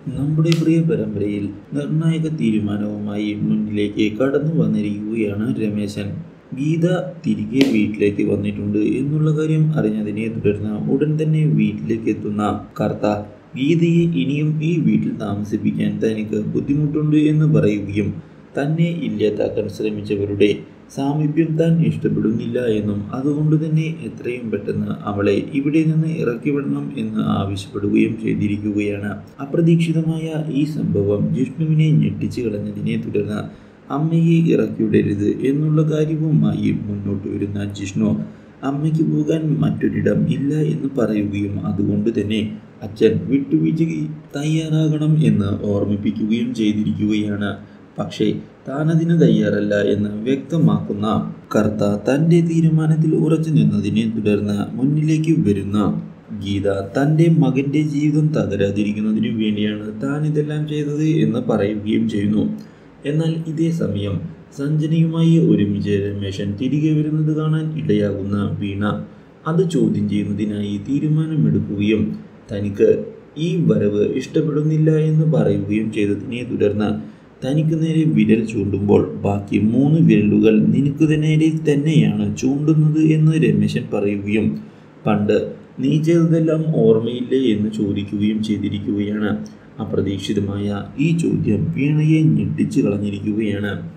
നമ്മുടെ പ്രിയ പരമ്പരയിൽ നിർണായക തീരുമാനവുമായി മുന്നിലേക്ക് കടന്നു വന്നിരിക്കുകയാണ് രമേശൻ ഗീത തിരികെ വീട്ടിലേക്ക് വന്നിട്ടുണ്ട് എന്നുള്ള കാര്യം അറിഞ്ഞതിനെ തുടർന്ന് ഉടൻ തന്നെ വീട്ടിലേക്ക് എത്തുന്ന കർത്ത ഗീതയെ ഇനിയും ഈ വീട്ടിൽ താമസിപ്പിക്കാൻ തനിക്ക് ബുദ്ധിമുട്ടുണ്ട് എന്ന് പറയുകയും തന്നെ ഇല്ലാതാക്കാൻ ശ്രമിച്ചവരുടെ സാമീപ്യം താൻ ഇഷ്ടപ്പെടുന്നില്ല എന്നും അതുകൊണ്ട് തന്നെ എത്രയും പെട്ടെന്ന് അവളെ ഇവിടെ നിന്ന് ഇറക്കി വിടണം എന്ന് ആവശ്യപ്പെടുകയും ചെയ്തിരിക്കുകയാണ് അപ്രതീക്ഷിതമായ ഈ സംഭവം ജിഷ്ണുവിനെ ഞെട്ടിച്ചു കളഞ്ഞതിനെ തുടർന്ന് അമ്മയെ ഇറക്കിവിടരുത് എന്നുള്ള കാര്യവുമായി മുന്നോട്ട് വരുന്ന ജിഷ്ണു അമ്മയ്ക്ക് പോകാൻ മറ്റൊരിടം ഇല്ല എന്ന് പറയുകയും അതുകൊണ്ട് തന്നെ അച്ഛൻ വിട്ടുവീഴ്ചയ്ക്ക് തയ്യാറാകണം എന്ന് ഓർമ്മിപ്പിക്കുകയും ചെയ്തിരിക്കുകയാണ് പക്ഷേ താനതിന് തയ്യാറല്ല എന്ന് വ്യക്തമാക്കുന്ന കർത്ത തൻ്റെ തീരുമാനത്തിൽ ഉറച്ചു നിന്നതിനെ തുടർന്ന് മുന്നിലേക്ക് വരുന്ന ഗീത തൻ്റെ മകൻ്റെ ജീവിതം തകരാതിരിക്കുന്നതിനു വേണ്ടിയാണ് താൻ ഇതെല്ലാം ചെയ്തത് എന്ന് പറയുകയും ചെയ്യുന്നു എന്നാൽ ഇതേ സമയം സഞ്ജനയുമായി ഒരുമിച്ച് രമേശൻ തിരികെ വരുന്നത് കാണാൻ ഇടയാകുന്ന വീണ അത് ചോദ്യം ചെയ്യുന്നതിനായി തീരുമാനമെടുക്കുകയും തനിക്ക് ഈ വരവ് ഇഷ്ടപ്പെടുന്നില്ല എന്ന് പറയുകയും ചെയ്തതിനെ തുടർന്ന് തനിക്ക് നേരെ വിരൽ ചൂണ്ടുമ്പോൾ ബാക്കി മൂന്ന് വിരലുകൾ നിനക്ക് നേരെ തന്നെയാണ് ചൂണ്ടുന്നത് എന്ന് രമേശൻ പറയുകയും പണ്ട് നീ ചെയ്തതെല്ലാം ഓർമ്മയില്ലേ എന്ന് ചോദിക്കുകയും ചെയ്തിരിക്കുകയാണ് അപ്രതീക്ഷിതമായ ഈ ചോദ്യം വീണയെ ഞെട്ടിച്ചു കളഞ്ഞിരിക്കുകയാണ്